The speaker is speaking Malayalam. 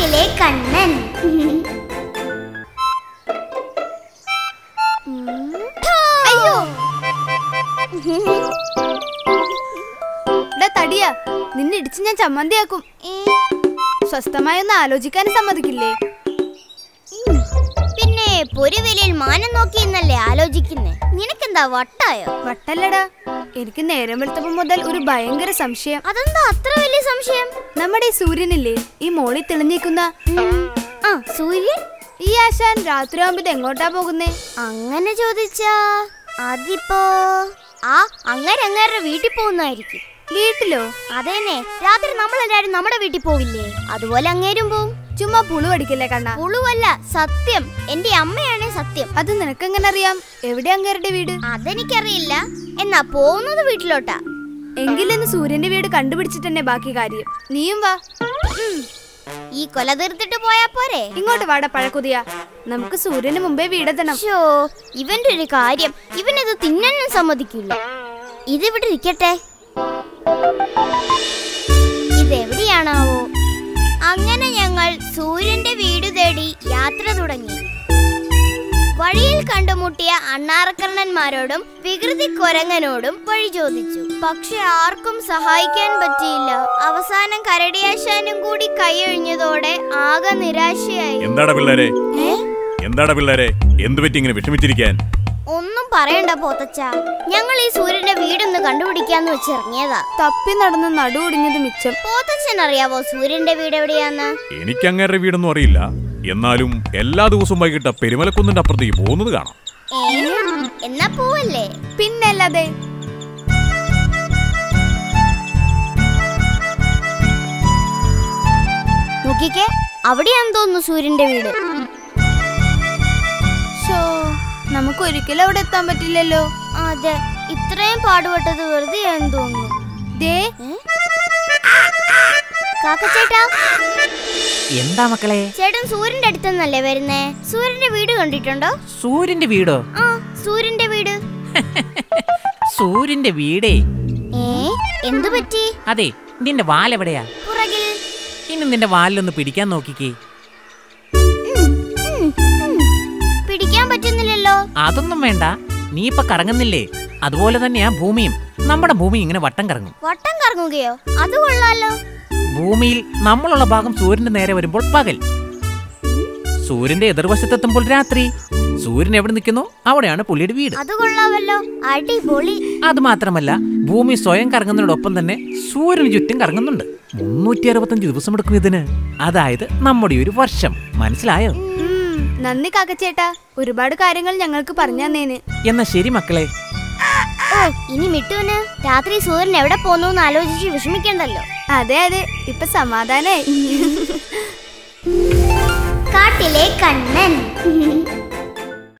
കാട്ടിലെ കണ്ണൻ അയ്യോ ഇവിടെ തടിയാ നിന്നെ ഇടിച്ച് ഞാൻ ചമ്മന്തിയാക്കും സ്വസ്ഥമായി ഒന്ന് ആലോചിക്കാൻ സമ്മതിക്കില്ലേ പിന്നെ പൊരുവിലയിൽ മാനം നോക്കി എന്നല്ലേ ആലോചിക്കുന്നേ നിനക്കെന്താ വട്ടായോ വട്ടല്ലടാ എനിക്ക് നേരം വെളുത്തപ്പോ മുതൽ ഒരു ഭയങ്കര സംശയം അതെന്താ അത്ര വലിയ സംശയം നമ്മുടെ ഈ സൂര്യനില്ലേ ഈ മോളിൽ തെളിഞ്ഞിക്കുന്ന ആ സൂര്യൻ ഈ ആശാൻ രാത്രി ആകുമ്പോ എങ്ങോട്ടാ പോകുന്നേ അങ്ങനെ ചോദിച്ചാ അതിപ്പോ ആ അങ്ങനെ അങ്ങേരുടെ വീട്ടിൽ പോകുന്നതായിരിക്കും വീട്ടിലോ അതേനെ രാത്രി നമ്മളെല്ലാരും നമ്മുടെ വീട്ടിൽ പോവില്ലേ അതുപോലെ അങ്ങേരും പോവും ചുമ്മാ പുളു അടിക്കല്ലേ കണ്ണ പുളുവല്ല സത്യം എന്റെ അമ്മയാണ് സത്യം അത് നിനക്കെങ്ങനെ അറിയാം എവിടെ അങ്ങേരുടെ വീട് അതെനിക്കറിയില്ല എന്നാ പോകുന്നത് വീട്ടിലോട്ടാ എങ്കിലിന്ന് സൂര്യന്റെ വീട് കണ്ടുപിടിച്ചിട്ട് തന്നെ ബാക്കി കാര്യം നീയും വാ ഉം. ഈ കൊല തീർത്തിട്ട് പോയാ പോരെ ഇങ്ങോട്ട് വാടാ പഴക്കുതിയ നമുക്ക് സൂര്യന് മുമ്പേ വീടെത്തണം ഷോ ഇവന്റെ ഒരു കാര്യം ഇവനത് തിന്നാനും സമ്മതിക്കില്ല ഇതിവിടെ ഇരിക്കട്ടെ ഇതെവിടെയാണാവോ അങ്ങനെ ഞങ്ങൾ സൂര്യന്റെ വീട് തേടി യാത്ര തുടങ്ങി വഴിയിൽ കണ്ടുമുട്ടിയ അണ്ണാറക്കണ്ണന്മാരോടും വികൃതി കൊരങ്ങനോടും വഴി ചോദിച്ചു പക്ഷെ ആർക്കും സഹായിക്കാൻ പറ്റിയില്ല അവസാനം കരടിയാശാനും കൂടി കൈയൊഴിഞ്ഞതോടെ ആകെ നിരാശയായി എന്താടാ പിള്ളേരെ ഏ എന്താടാ പിള്ളേരെ എന്തു പറ്റി ഇങ്ങനെ വിഷമിച്ചിരിക്കാൻ ഒന്നും പറയണ്ട പോത്തച്ച ഞങ്ങൾ ഈ സൂര്യന്റെ വീടൊന്ന് കണ്ടുപിടിക്കാന്ന് വെച്ചിറങ്ങിയതാ തപ്പി നടന്ന് നടു ഒടിഞ്ഞത് മിച്ചം പോത്തച്ഛൻ അറിയാവോ സൂര്യന്റെ വീട് എവിടെയാന്ന് എനിക്ക് അങ്ങേരുടെ വീടൊന്നും അറിയില്ല എന്നാലും എല്ലാ ദിവസവും വൈകിട്ട് ആ പെരുമലക്കുന്നിന്റെ അപ്പുറത്തേക്ക് പോകുന്നത് കാണാം ഏ എന്നാ പോവല്ലേ പിന്നല്ലാതെ നോക്കിക്കേ അവിടെയാന്ന് തോന്നുന്നു സൂര്യന്റെ വീട് ഷോ നമുക്ക് ഒരിക്കലും അവിടെ എത്താൻ പറ്റില്ലല്ലോ അതെ ഇത്രയും പാടുപെട്ടത് വെറുതെ ആണെന്ന് തോന്നുന്നു ദേ കാക്കച്ചേട്ടാ എന്താ മക്കളെ ചേട്ടൻ സൂര്യന്റെ അടുത്തുനിന്നല്ലേ വരുന്നേ സൂര്യന്റെ വീട് കണ്ടിട്ടുണ്ടോ സൂര്യന്റെ വീടോ ആ സൂര്യന്റെ വീട് സൂര്യന്റെ വീടേ ഏ എന്തു പറ്റി അതെ നിന്റെ വാലെവിടെയാ പുറകിൽ ഇനി നിന്റെ വാലിലൊന്ന് പിടിക്കാൻ നോക്കിക്കേ ഉം, ഉം, ഉം. പിടിക്കാൻ പറ്റുന്നില്ലല്ലോ അതൊന്നും വേണ്ട നീ ഇപ്പൊ കറങ്ങുന്നില്ലേ അതുപോലെ തന്നെയാ ഭൂമിയും നമ്മുടെ ഭൂമി ഇങ്ങനെ വട്ടം കറങ്ങും വട്ടം കറങ്ങുകയോ അത് കൊള്ളാലോ ഭൂമിയിൽ നമ്മളുള്ള ഭാഗം സൂര്യന്റെ നേരെ വരുമ്പോൾ പകൽ സൂര്യന്റെ എതിർവശത്തെത്തുമ്പോൾ രാത്രി സൂര്യൻ എവിടെ നിൽക്കുന്നു അവിടെയാണ് പുള്ളിയുടെ വീട് അത് കൊള്ളാമല്ലോ അടിപൊളി അത് മാത്രമല്ല ഭൂമി സ്വയം കറങ്ങുന്നതിനോടൊപ്പം തന്നെ സൂര്യന് ചുറ്റും കറങ്ങുന്നുണ്ട് മുന്നൂറ്റി അറുപത്തഞ്ച് ദിവസം എടുക്കും ഇതിന് അതായത് നമ്മുടെ ഒരു വർഷം മനസ്സിലായോ ഉം, നന്ദി കാക്കച്ചേട്ടാ ഒരുപാട് കാര്യങ്ങൾ ഞങ്ങൾക്ക് പറഞ്ഞു തന്നേന് എന്നാ ശരി മക്കളെ ഓ ഇനി മിട്ടുവിന് രാത്രി സൂര്യൻ എവിടെ പോന്നു എന്ന് ആലോചിച്ച് വിഷമിക്കണ്ടല്ലോ അതെ അതെ ഇപ്പൊ സമാധാനായി കാട്ടിലെ കണ്ണൻ